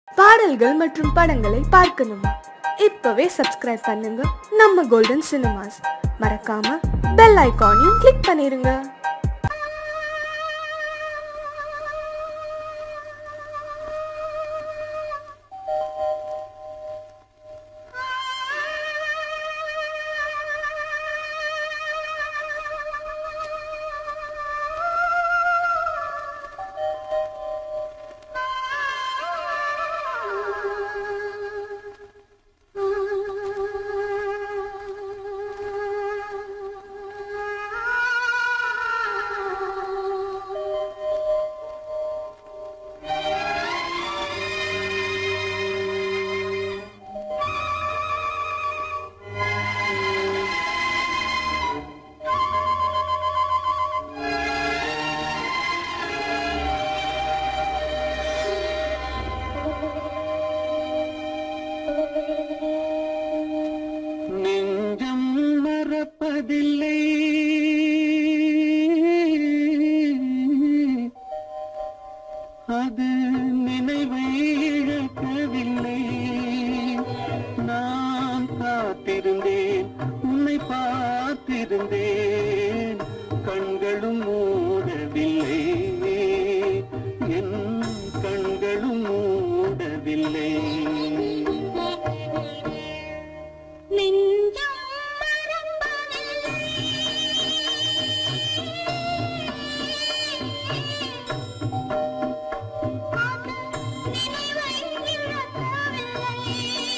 பாடல்கள் மற்றும் படங்களை பார்க்கணுமா இப்பவே சப்ஸ்கிரைப் பண்ணுங்க நம்ம கோல்டன் சினிமாஸ் மறக்காம பெல் ஐகானையும் கிளிக் பண்ணிருங்க நெஞ்சம் மறப்பதில்லை அது நினைவை இழக்கவில்லை நான் காத்திருந்தேன் உன்னை பார்த்திருந்தேன் கண்களும் மூடவில்லை என் கண்களும் மூடவில்லை நெஞ்சம் மறப்பதில்லை அது நினைவை இழக்கவில்லை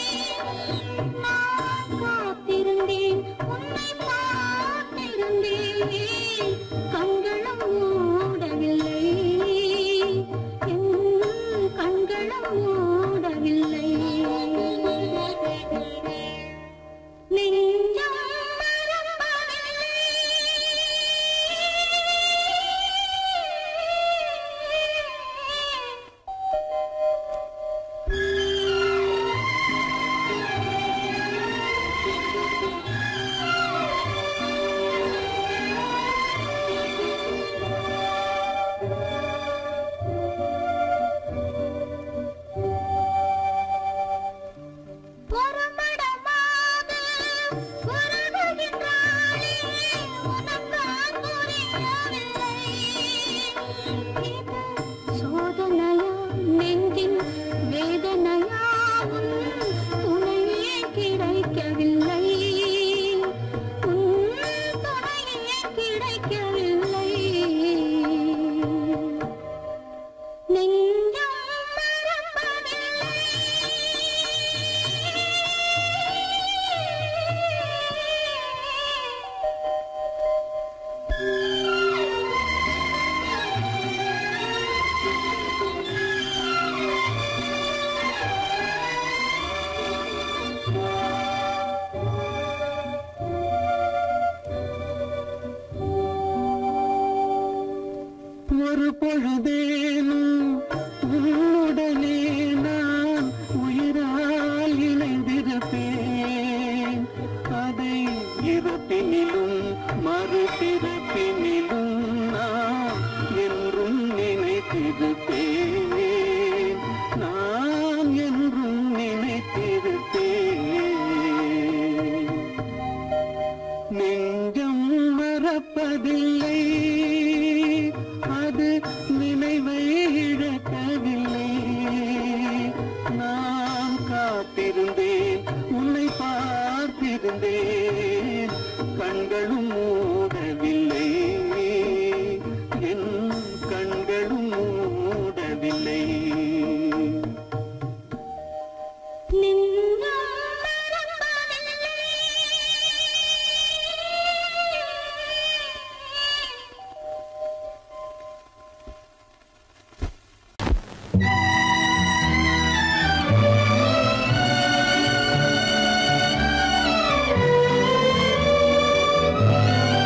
நான் காத்திருந்தேன் உன்னை பார்த்திருந்தேன் கண்களும் மூடவில்லை என் கண்களும் மூடவில்லை நெஞ்சம் மறப்பதில்லை புறமடமாக உருகுகின்றாளே, உனக்கான் புரியவில்லை. இது சோதனையா, நெஞ்சின் வேதனையா, உன் துணையே கிடைக்கவில்லை. உன் துணையே கிடைக்கவில்லை. நெஞ்சம் மறப்பதில்லை ஒரு பொழுதேனும் உன்னுடனே நான் உயிரால் இணைந்திருப்பேன் அதை இருப்பினிலும் மறுபிறப்பினிலும் நான் என்றும் நினைத்திருப்பேன் நான் என்றும் நினைத்திருப்பேன் நெஞ்சம் மறப்பதில்லை அது நினைவை இழக்கவில்லை நான் காத்திருந்தேன் உன்னை பார்த்திருந்தேன் கண்களும் மூடவில்லை என் கண்களும் மூடவில்லை நெஞ்சம் மறப்பதில்லை நெஞ்சம்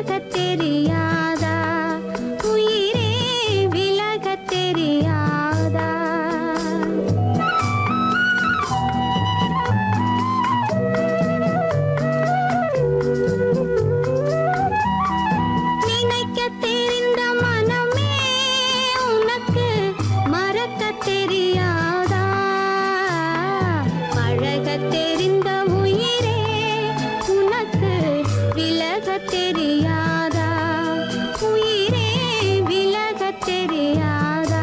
மறக்கத் தெரியாதா உயிரே விலகத் தெரியாதா நினைக்கத் தெரிந்த மனமே உனக்கு மறக்கத் தெரியாதா பழகத் தெரிந்த உயிரே உனக்கு விலகத் தெரியாதா உயிரே விலகத் தெரியாதா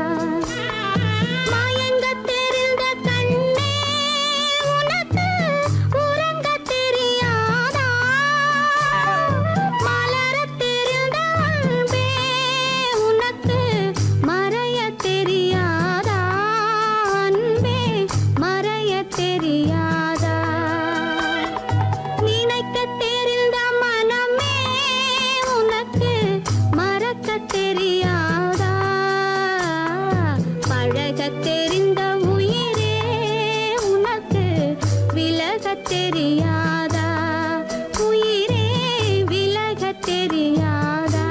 மயங்கத் தெரிந்த கண்ணே உனக்கு உறங்கத் தெரியாதா மலரத் தெரிந்த அன்பே உனக்கு மறையத் தெரியாதா அன்பே மறையத் தெரியாதா நினைக்கத் தெரிந்த மனமே உனக்கு மறக்கத் தெரியாதா பழகத் தெரிந்த உயிரே உனக்கு விலகத் தெரியாதா உயிரே விலகத் தெரியாதா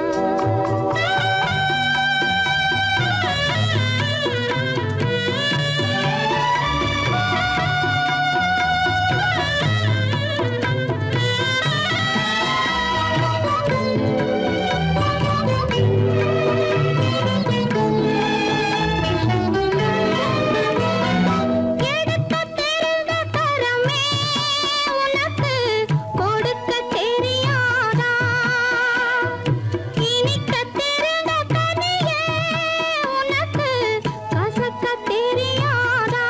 எடுக்கத் தெரிந்த கரமே உனக்கு கொடுக்கத் தெரியாதா இனிக்கத் தெரிந்த கனியே உனக்கு கசக்கத் தெரியாதா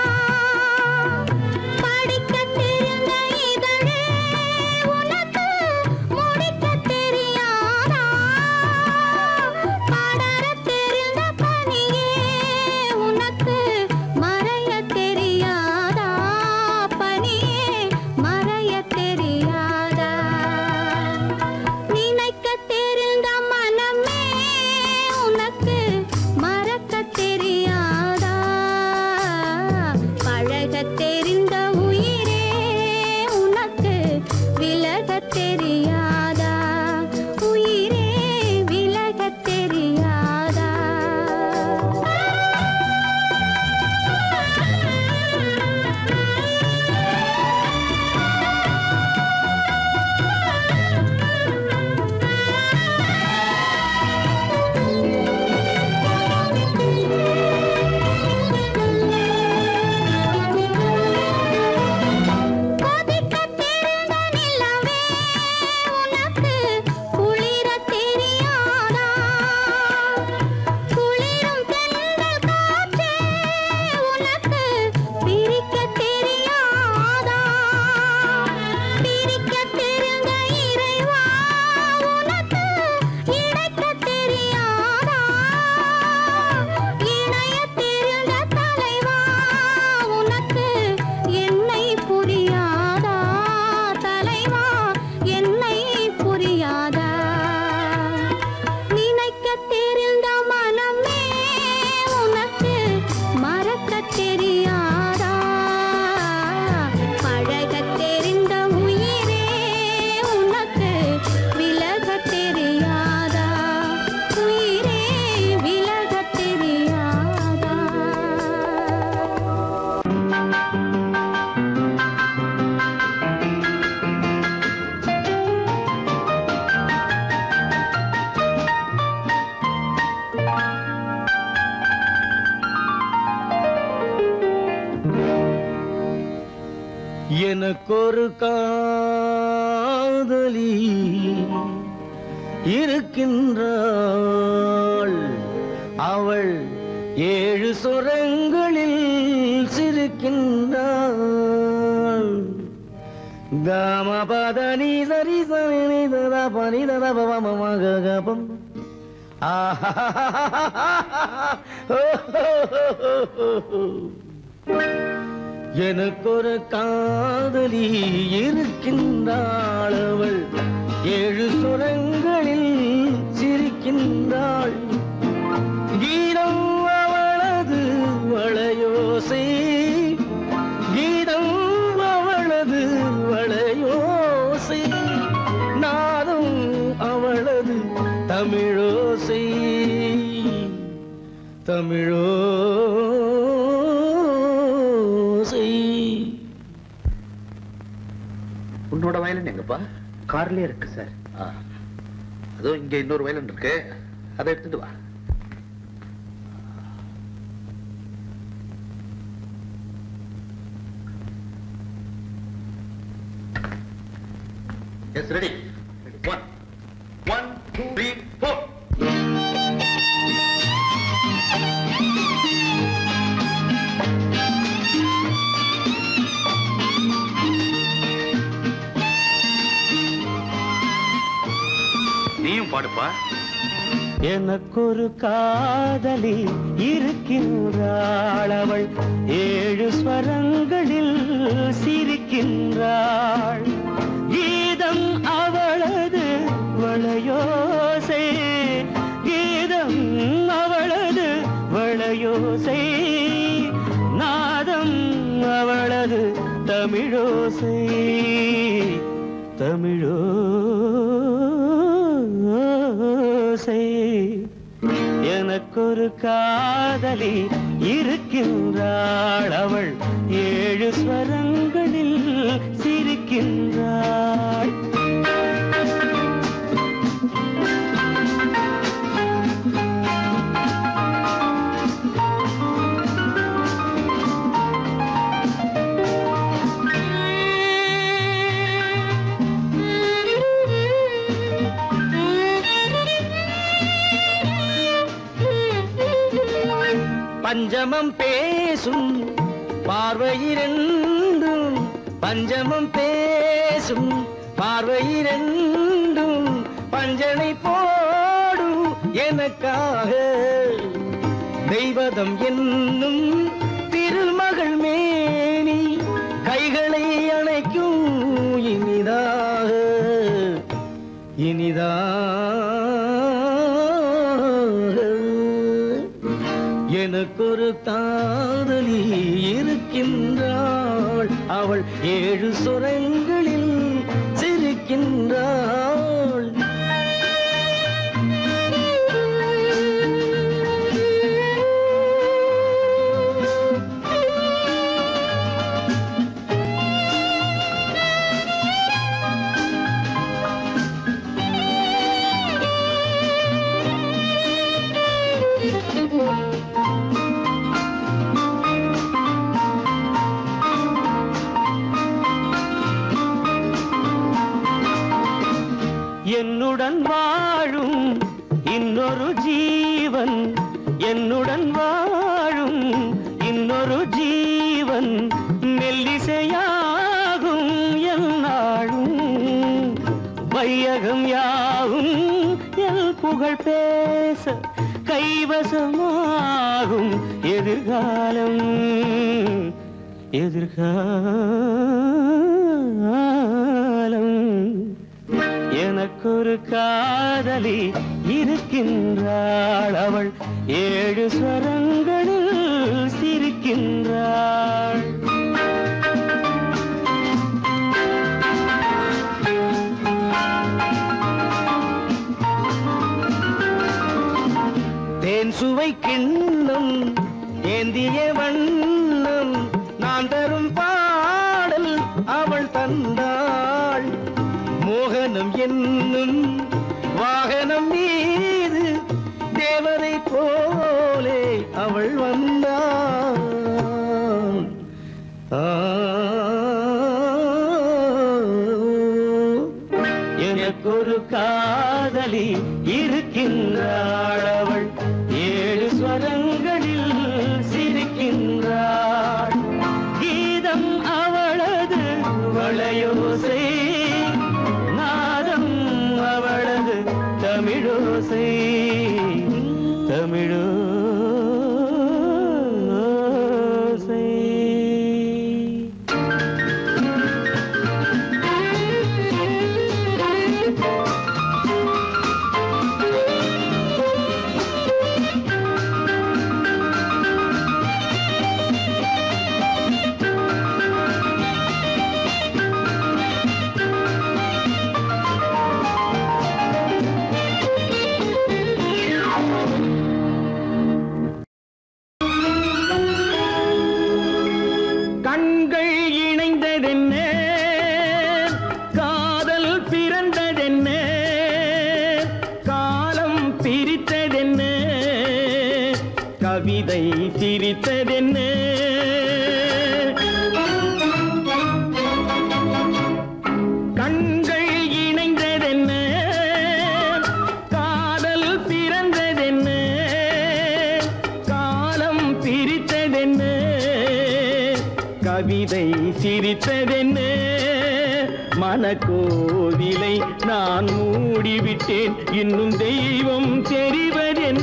படிக்கத் தெரிந்த இதழே உனக்கு முடிக்கத் தெரியாதா படரத் தெரிந்த பனியே உனக்கு மறையத் தெரியாதா பனியே மறையத் தெரியாதா நினைக்கத் தெரிந்த மனமே உனக்கு மறக்கத் தெரியாதா பழகத் தெரிந்த உயிரே உனக்கு விலகத் தெரியாதா உயிரே விலகத் தெரியாதா கொதிக்கத் தெரிந்த நிலவே உனக்கு குளிரத் தெரியாதா குளிரும் தென்றல் காற்றே உனக்கு பிரிக்கத் தெரியாதா பிரிக்கத் தெரிந்த இறைவா உனக்கு இணைக்கத் தெரியாதா இணையத் தெரிந்த தலைவா உனக்கு என்னை புரியாதா தலைவா என்னை புரியாதா நினைக்கத் தெரிந்த மனமே உனக்கு மறக்கத் தெரியாதா பழகத் தெரிந்த உயிரே உனக்கு விலகத் தெரியாதா உயிரே விலகத் தெரியாதா எனக்கொரு காதலி இருக்கின்றாள் அவள் ஏழு சுரங்களில் சிரிக்கின்றாள் காமபதனி சரி சரி தத பனி தத பவமகபம் எனக்கொரு காதலி இருக்கின்றாள் அவள் ஏழு சுரங்களில் சிரிக்கின்றாள் கீதம் அவளது வளையோசை கீதம் அவளது வளையோசை நாதம் தமிழோசை தமிழோசை உன்னோட வயலின் எங்கப்பா கார்லயே இருக்கு சார் ஆ. அதோ இங்க இன்னொரு வயலின் இருக்கு அதை எடுத்துட்டு வா yes ready one one two three four நீயும் பாடுப்பா எனக்கொரு காதலி இருக்கின்றாள் அவள் ஏழு ஸ்வரங்களில் சிரிக்கின்றாள் கீதம் அவளது வளையோசை கீதம் அவளது வளையோசை நாதம் அவளது தமிழோசை தமிழோசை எனக்கொரு காதலி இருக்கின்றாள் அவள் ஏழு ஸ்வரங்களில் சிரிக்கின்றாள் பஞ்சமம் பேசும் பார்வையிரண்டும் பஞ்சமம் பேசும் பார்வையிரண்டும் பஞ்சனை போடும் எனக்காக தெய்வதம் என்னும் திருமகள் மேனி கைகளை அணைக்கும் இனிதாக இனிதாக எனக்கொரு காதலி இருக்கின்றாள் அவள் ஏழு சுரங்களில் சிரிக்கின்றாள் என்னுடன் வாழும் இன்னொரு ஜீவன் என்னுடன் வாழும் இன்னொரு ஜீவன் மெல்லிசையாகும் என்னாலும் வையகம் யாவும் எல் புகழ் பேச கைவசமாகும் எதிர்காலம் எதிர்காலம் எனக்கொரு காதலி இருக்கின்றாள் அவள் ஏழு ஸ்வரங்களில் சிரிக்கின்றாள் தேன் சுவை கிண்ணம் ஏந்திய வண்ணம் நான் தரும் பாடல் அவள் தந்தாள் மோகனம் என்னும் வாகனம் மீது தேவதை போலே அவள் வந்தாள் ஆ எனக்கொரு காதலி இருக்கின்றாள் அவள் ஏழு ஸ்வரங்களில் சிரிக்கின்றாள் கீதம் அவளது வளையோசை நாதம் அவளது தமிழோசை தமிழோசை கவிதை சிரித்ததென்ன கண்கள் இணைந்ததென்ன காதல் பிறந்ததென்ன காலம் பிரித்ததென்ன கவிதை சிரித்ததென்ன மனக்கோவிலை நான் மூடிவிட்டேன் இன்னும் தெய்வம் தெரிவதென்ன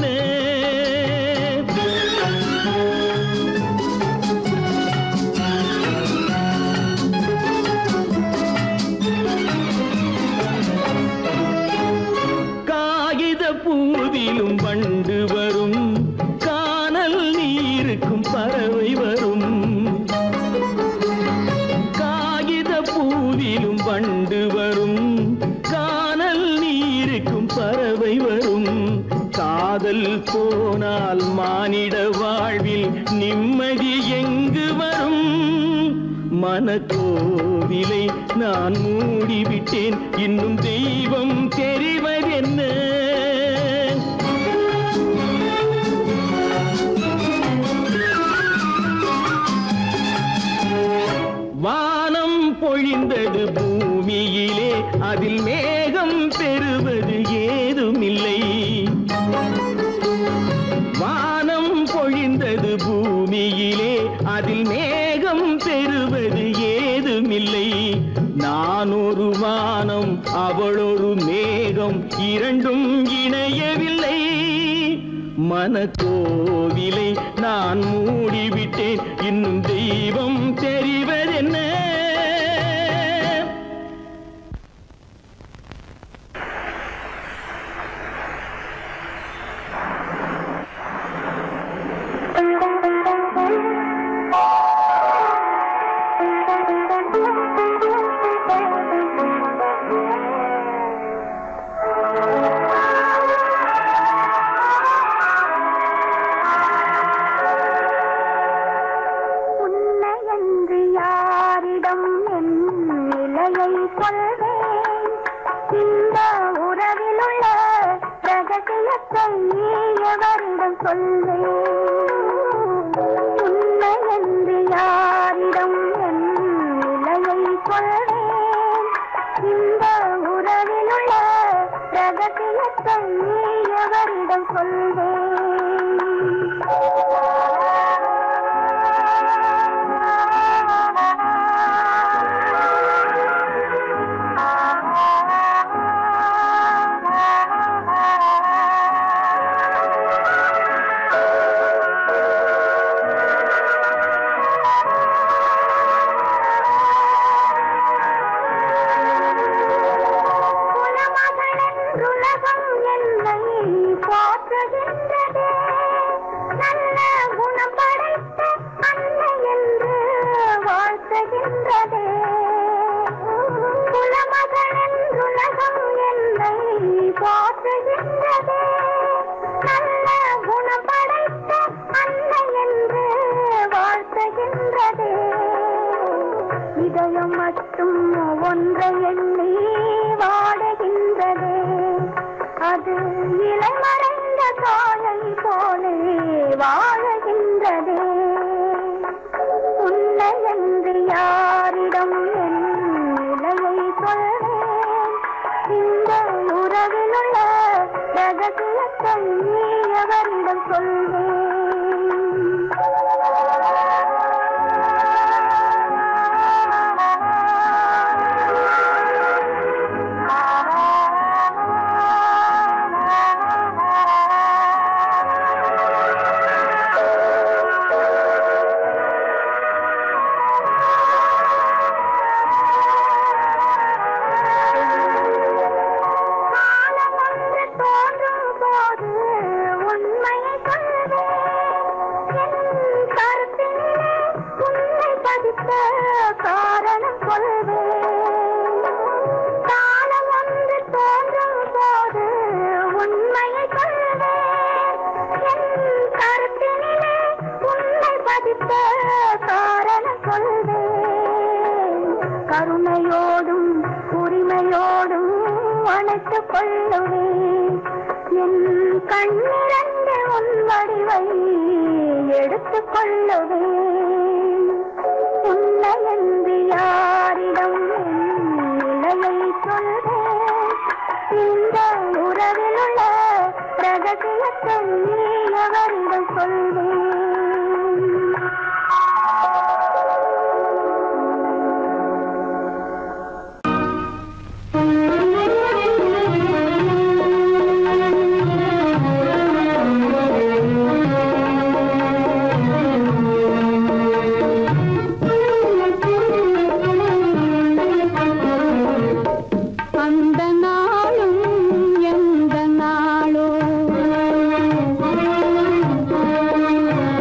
காகித பூவிலும் வண்டு வரும் காணல் நீருக்கும் பறவை வரும் காகித பூவிலும் வண்டு வரும் காணல் நீருக்கும் பறவை வரும் காதல் போனால் மானிட வாழ்வில் நிம்மதி எங்கு வரும் மனக்கோவிலை நான் மூடிவிட்டேன் இன்னும் தெய்வம் தெரிவதென்ன வானம் பொழிந்தது பூமியிலே அதில் மேகம் பெறுவது ஏதுமில்லை வானம் பொழிந்தது பூமியிலே அதில் மேகம் பெறுவது ஏதுமில்லை நான் ஒரு வானம் அவளொரு மேகம் இரண்டும் இணையவில்லை மனக்கோவிலை நான் மூடிவிட்டேன் இன்னும் தெய்வம் தெரிவதென்ன உன்னையன்று யாரிடம் என் நிலையை சொல்வேன் இந்த உறவிலுள்ள ரகசியத்தை எவரிடம் சொல்வேன் உன்னையன்று யாரிடம் என் நிலையை சொல்வேன் இந்த உறவிலுள்ள ரகசியத்தை எவரிடம் குலமகளென்றுலகம் என்னை போற்றுகின்றதே நல்ல குணம் படைத்த அன்னை என்று வாழ்த்துகின்றதே குலமகளென்றுலகம் என்னை போற்றுகின்றதே நல்ல குணம் படைத்த அன்னை என்று வாழ்த்துகின்றதே இதயம் மட்டும் ஒன்றை எண்ணி வாடுகின்றதே அது இளமறைந்த காலை போலே வாழுகின்றதே உன்னை என்று யாரிடம் என் நிலையை சொல்வேன் இந்த உறவிலுள்ள ரகசியத்தை எவரிடம் காலம் ஒன்று தோன்றும் போது உண்மையை சொல்வேன் என் கருத்தினிலே உன்னை பதித்த காரணம் சொல்வேன் காலம் ஒன்று தோன்றும் போது உண்மையை சொல்வேன் என் கருத்தினிலே உன்னை பதித்த காரணம் சொல்வேன் கருணையோடும் உரிமையோடும் அணைத்துக் கொள்ளுவேன் என் கண்ணிரண்டு உன் வடிவை எடுத்துக் கொள்ளுவேன் உன்னை என்று யாரிடம் என் நிலையை சொல்வேன் இந்த உறவில் உள்ள ரகசியத்தை அவரிடம் சொல்வேன் அந்த நாளும் எந்த நாளோ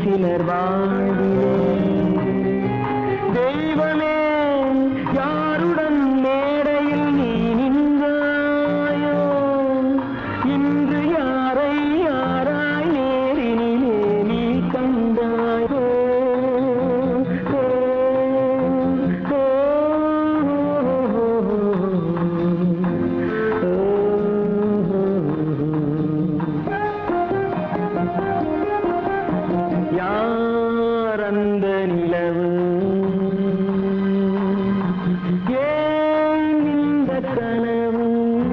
சிலர் வாழ்விலே தெய்வமே யாருடன் மேடையில் நீ நின்றாயோ இன்று யாரை யாராய் நேரினிலே நீ கண்டாயோ ஓ, ஓ, யார் அந்த நிலவு ஏன் இந்த கனவு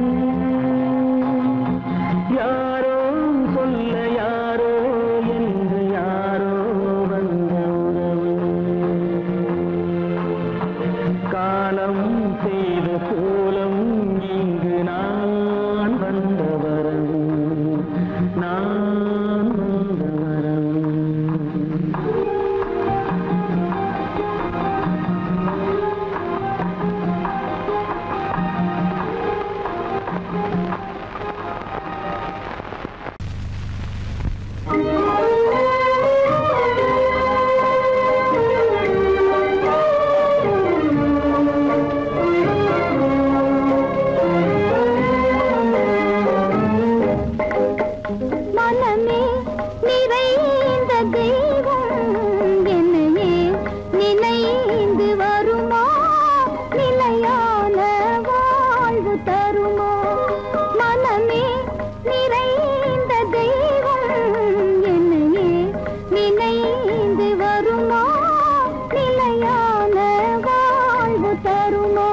யாரோ சொல்ல யாரோ என்று யாரோ வந்த உறவு காலம் செய்த கோலம் இங்கு நான் வந்த வரவு நான் வந்த வரவு மனமே நிறைந்த தெய்வம் என்னையே நினைந்து வருமா நிலையான வாழ்வு தருமா மனமே நிறைந்த தெய்வம் என்னையே நினைந்து வருமா நிலையான வாழ்வு தருமா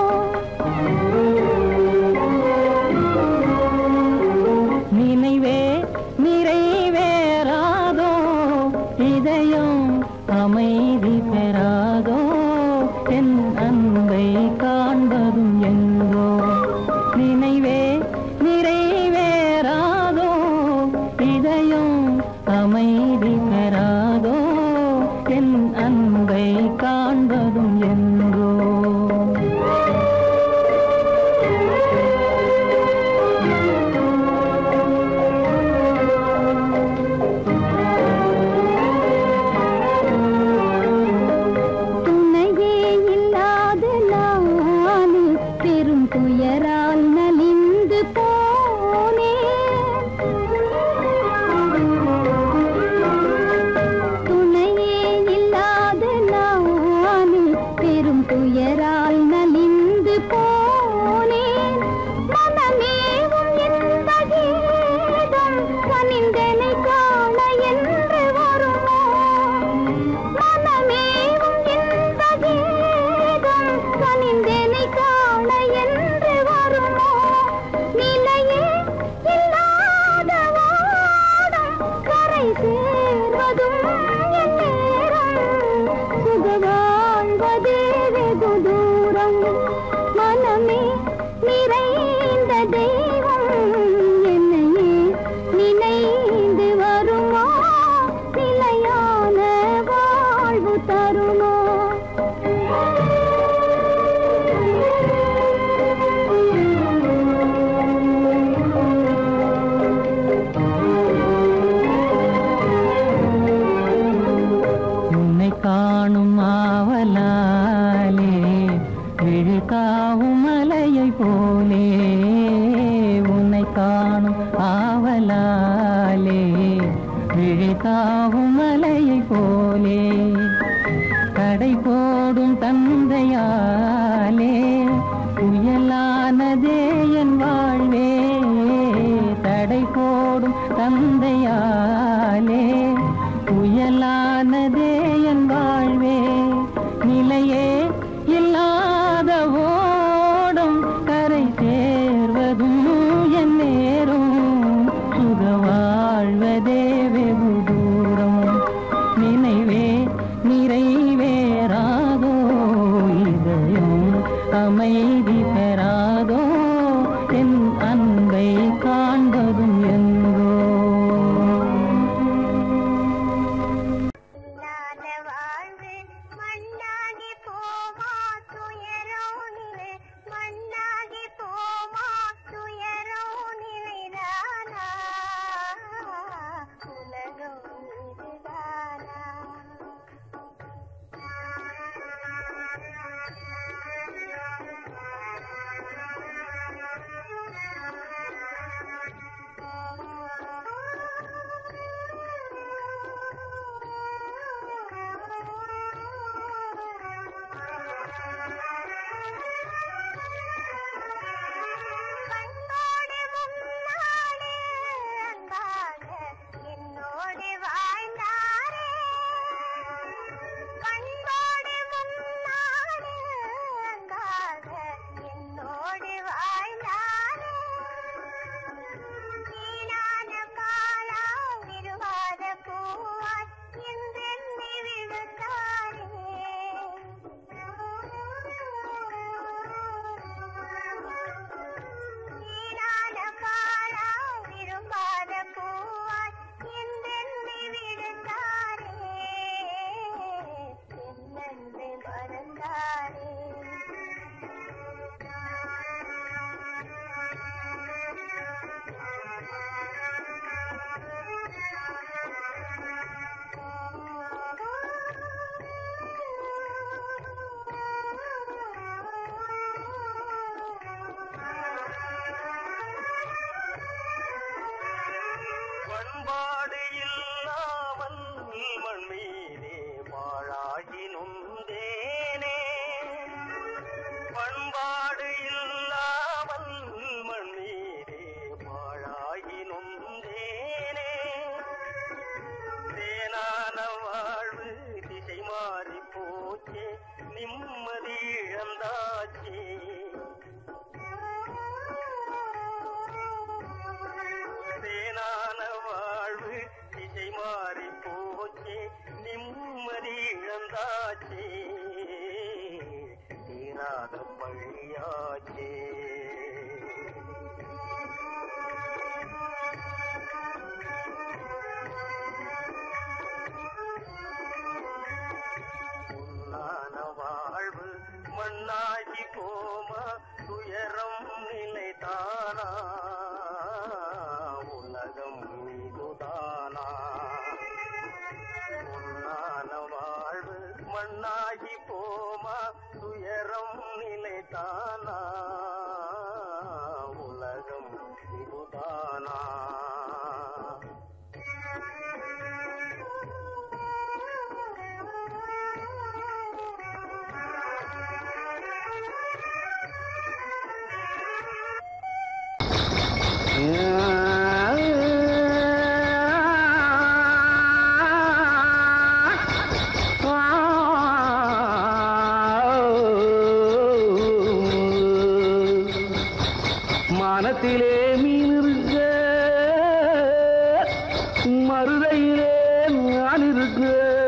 நினைவே நிறைவேறாதோ இதயம் அமைதி பெறாதோ என் அன்பை காண்பதும் எங்கோ நினைவே நிறைவேறாதோ இதயம் அமைதி பெறாதோ என் அன்பை காண்பதும் எங்கோ துணையே இல்லாத நான் பெரும் துயரால் நலிந்து போனேன் துணையே இல்லாத நான் பெரும் துயரால் நலிந்து போனேன் மனமேவும் இந்த கீதம் கனிந்தனை காண என்று வருமோ மனமேவும் இந்த கீதம் கனிந்தனை காண என்று வருமோ நிலையே இல்லாத வாடம் கரை சேர்வதும் என் நேரம் சுக வாழ்வதே வெகு தூரம் மனமே நிறைந்த தெய்வம் என்னையே நினைந்து வருமா நிலையான வாழ்வு தருமா உன்னை காணும் ஆவலாலே விழுக்காவும் மலையை போலே உன்னை காணும் ஆவலாலே விழுக்காவும் மலையை போலே கடை போடும் தந்தையாலே புயலானதே என் வாழ்வே தடை போடும் தந்தையாலே புயலானதே என் வாழ்வே நிலையே இல்லாத ஓடும் கரை சேர்வதும் என் நேரும் சுக வாழ்வதே வெகு தூரம் நினைவே நிறைவேறாதோ இதயம் அமைதி பெறாதோ என் அன்பை காண்பதும் எங்கோ இல்லாத வாழ்வு மண்ணாகி போமா துயரோ நிலை மண்ணாகி போமா துயரோ நிலைதானா உலகம் இதுதானா வந்தாச்சு தேனான வாழ்வு திசை மாறி போச்சு நிம்மதி இழந்தாச்சு தீராத பழியாச்சே பொன்னான வாழ்வு மண்ணாகி போமா துயரம் நிலைதானா உலகம் இதுதானா பொன்னான வாழ்வு மண்ணாகி போமா துயரம் நிலைதானா உலகம் இதுதானா மானத்திலே மீன் இருக்க மருதையிலே நான் இருக்க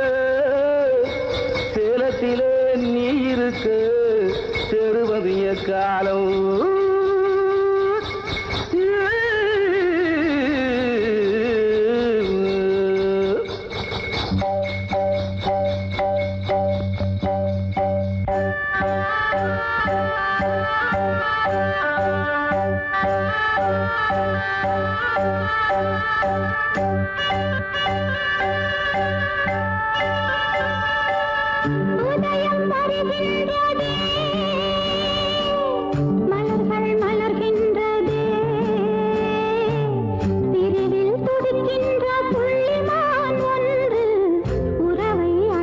சேலத்திலே நீ இருக்க செருவதிய காலம் உதயம் வருகின்றதே மலர்கள் மலர்கின்றதே பிரிவில் துடிக்கின்ற புள்ளிமான் ஒன்று உறவை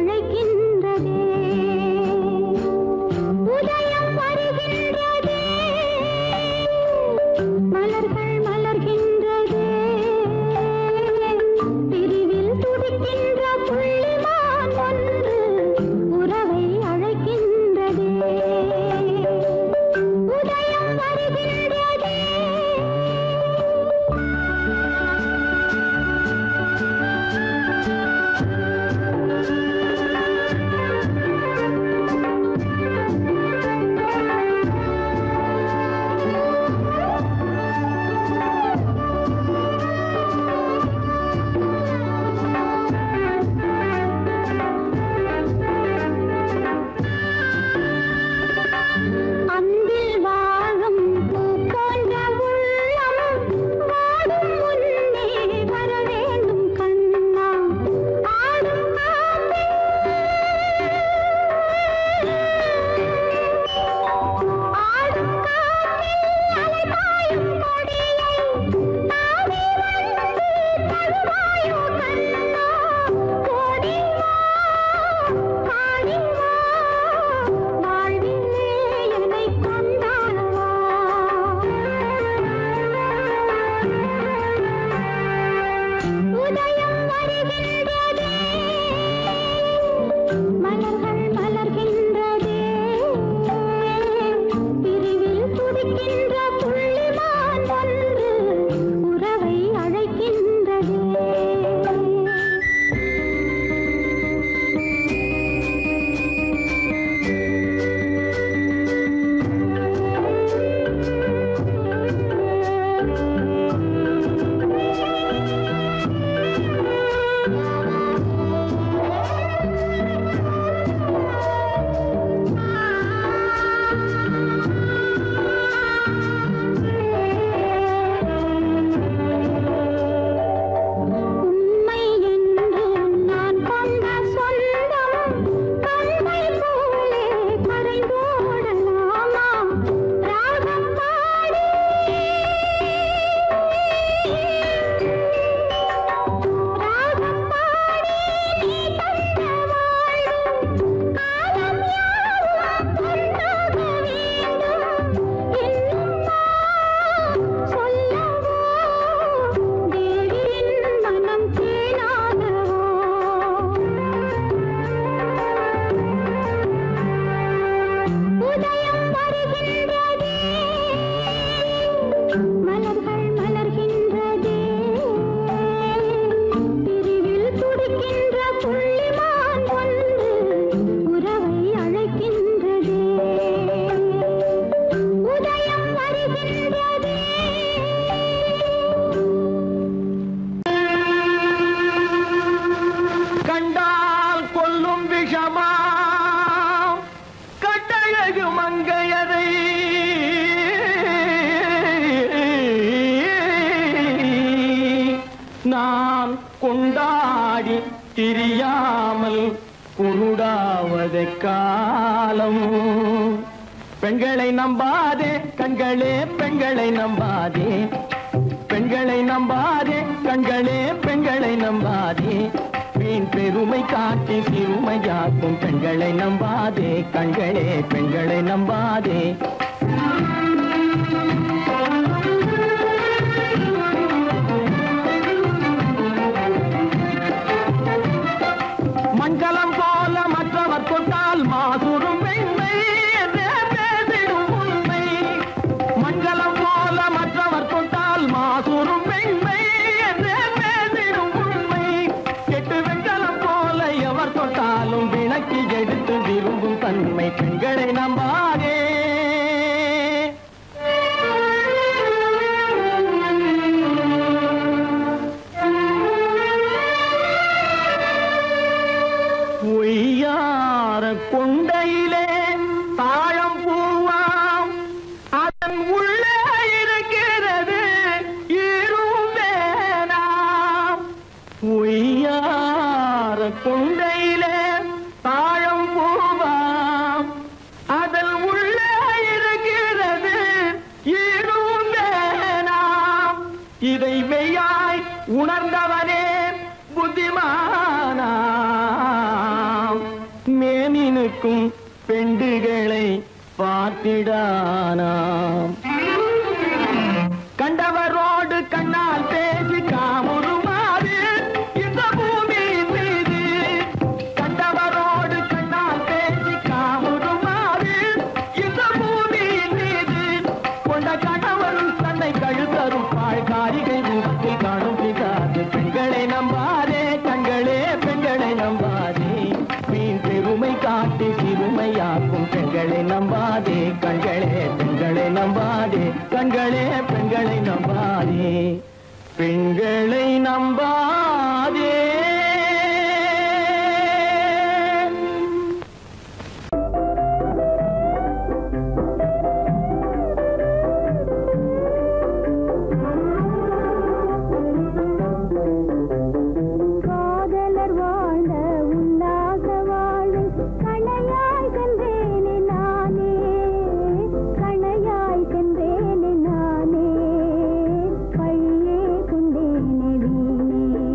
தெரியாமல் குருடாவதை காலம் பெண்களை நம்பாதே கண்களே பெண்களை நம்பாதே பெண்களை நம்பாதே கண்களே பெண்களை நம்பாதே வீண் பெருமை காட்டி சிறுமையாக்கும் பெண்களை நம்பாதே கண்களே பெண்களை நம்பாதே மங்களம் போல மற்றவர் கொண்டால் மாசுரும் பெண்மை என்றே பேசிடும் உண்மை மங்களம் போல மற்றவர் கொண்டால் மாசுரும் பெண்மை என்றே பேசிடும் உண்மை கெட்டு வெண்கலம் போல எவர் தொட்டாலும் விளக்கி எடுத்து விரும்பும் தன்மை பெண்களை நம்பாதே ஒய்யார கொண்டையிலே தாழம் பூவாம் அதன் உள்ளே இருக்கிறது ஈரும் வேணாம் ஒய்யார கொண்டையிலே தாழம் பூவாம் அதன் உள்ளே இருக்கிறது ஈரும் வேணாம் இதை மெய்யாய் உணர்ந்தவனே புத்திமானாம் மேனினுக்கும் பெண்டுகளை பார்த்திடானாம் கண்டவரோடு கண்ணால் பேசி காமுறுமாறு இந்த பூமியின் மீது கண்டவரோடு கண்ணால் பேசி காமுறுமாறு இந்த பூமியின் மீது கொண்ட கணவன் தன்னை கழுத்தருப்பாள் காரிகை ரூபத்தில் காணும் பிதாது பெண்களை நம்பாதே கண்களே பெண்களை நம்பாதே மீன் பெருமை காட்டி சிறுமையாக்கும் பெண்களை நம்பாதே கண்களே பெண்களை நம்பாதே கண்களே பெண்களை நம்பாதே பெண்களை நம்பாதே காதலர் வாழ்ந்த உல்லாச வாழ்வில் கணையாய் சென்றேனே நானே கணையாய் சென்றேனே நானே பழியே கொண்டேனே வீணே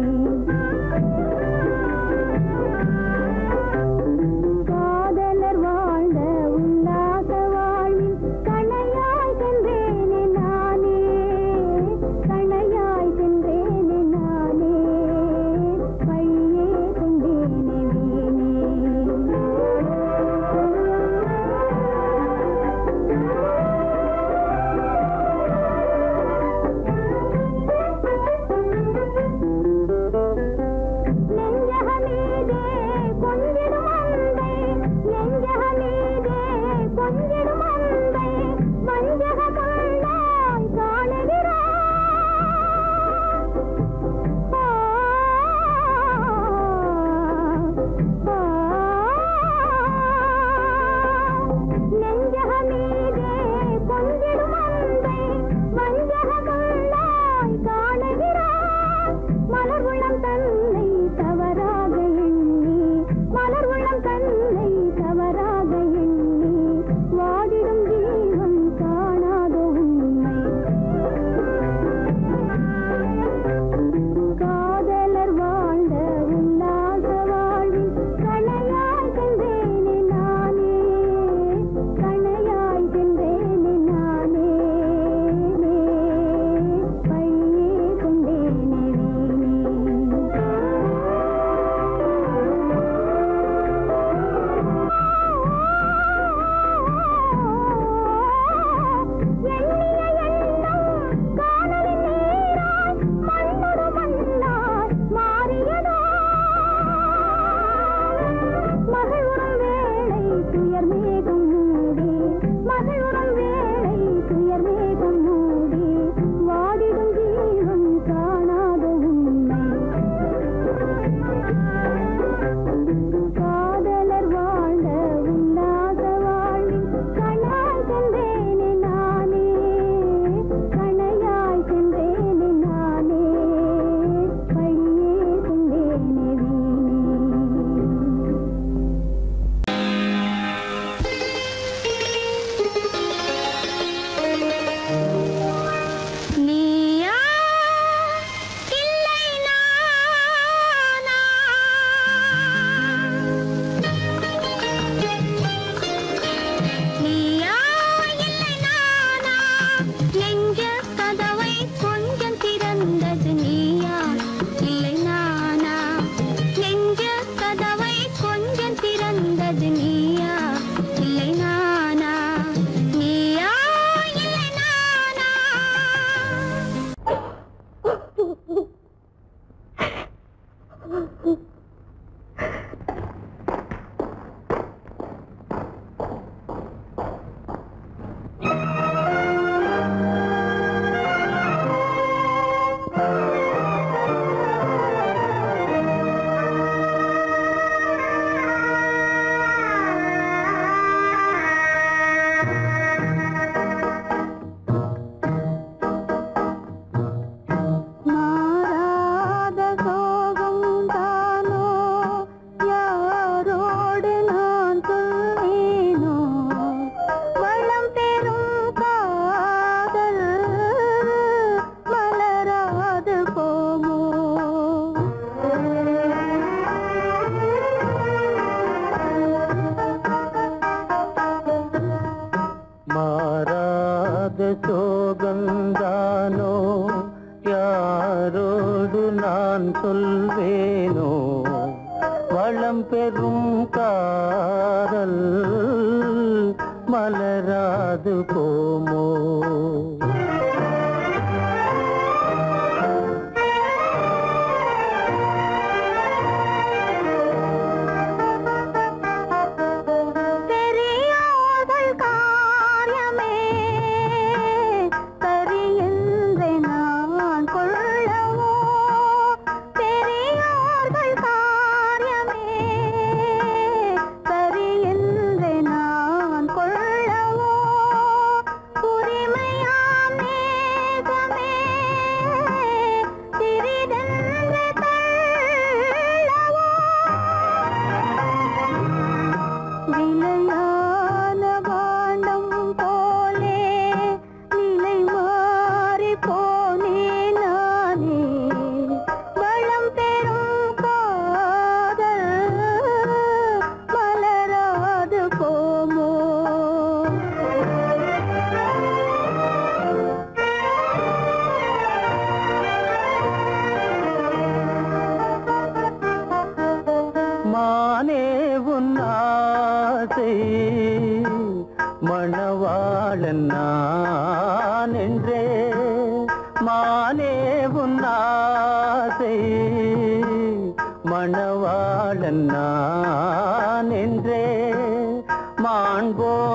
பெறும் காதல் மலராது போமோ பெரியோர்கள் காரியமே சரியென்று நான் கொள்ளவோ பெரியோர்கள் காரியமே சரியென்று நான் கொள்ளவோ உரிமையாம் நேசமே சிறிதென்று தள்ளவோ விலையான பாண்டம் போலே நிலை மாறி போனே நானே வளம் பெறும் காதல் மலராது போமோ மானே உன் ஆசை மணவாளன் நான் என்றே மானே உன் ஆசை மணவாளன் நான் என்றே மாண்போ